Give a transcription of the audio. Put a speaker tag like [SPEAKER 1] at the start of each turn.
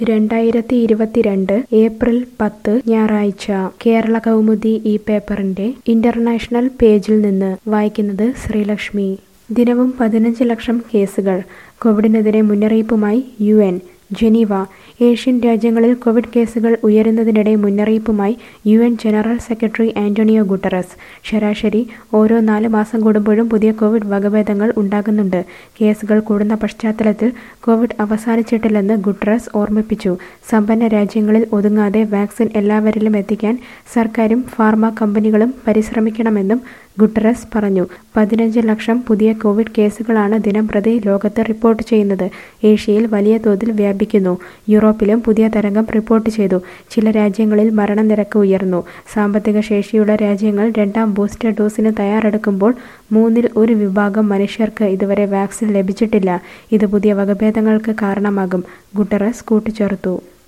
[SPEAKER 1] രണ്ടായിരത്തി ഇരുപത്തിരണ്ട് ഏപ്രിൽ പത്ത് ഞായറാഴ്ച കേരള കൗമുദി ഈ പേപ്പറിന്റെ ഇന്റർനാഷണൽ പേജിൽ നിന്ന് വായിക്കുന്നത് ശ്രീലക്ഷ്മി ദിനവും പതിനഞ്ച് ലക്ഷം കേസുകൾ കോവിഡിനെതിരെ മുന്നറിയിപ്പുമായി യു എൻ ജനീവ ഏഷ്യൻ രാജ്യങ്ങളിൽ കോവിഡ് കേസുകൾ ഉയരുന്നതിനിടെ മുന്നറിയിപ്പുമായി U N general secretary Antonio Guterres ശരാശരി ഓരോ നാല് മാസം കൂടുമ്പോഴും പുതിയ കോവിഡ് വകഭേദങ്ങൾ ഉണ്ടാകുന്നുണ്ട് കേസുകൾ കൂടുന്ന പശ്ചാത്തലത്തിൽ കോവിഡ് അവസാനിച്ചിട്ടില്ലെന്ന് ഗുട്ടറസ് ഓർമ്മിപ്പിച്ചു സമ്പന്ന രാജ്യങ്ങളിൽ ഒതുങ്ങാതെ വാക്സിൻ എല്ലാവരിലും എത്തിക്കാൻ സർക്കാരും ഫാർമ കമ്പനികളും പരിശ്രമിക്കണമെന്നും ഗുട്ടറസ് പറഞ്ഞു പതിനഞ്ച് ലക്ഷം പുതിയ കോവിഡ് കേസുകളാണ് ദിനംപ്രതി ലോകത്ത് റിപ്പോർട്ട് ചെയ്യുന്നത് ഏഷ്യയിൽ വലിയ തോതിൽ വ്യാപിക്കുന്നു യൂറോപ്പിലും പുതിയ തരംഗം റിപ്പോർട്ട് ചെയ്തു ചില രാജ്യങ്ങളിൽ മരണനിരക്ക് ഉയർന്നു സാമ്പത്തിക ശേഷിയുള്ള രാജ്യങ്ങൾ രണ്ടാം ബൂസ്റ്റർ ഡോസിന് തയ്യാറെടുക്കുമ്പോൾ മൂന്നിൽ ഒരു വിഭാഗം മനുഷ്യർക്ക് ഇതുവരെ വാക്സിൻ ലഭിച്ചിട്ടില്ല ഇത് പുതിയ വകഭേദങ്ങൾക്ക് കാരണമാകും ഗുട്ടറസ് കൂട്ടിച്ചേർത്തു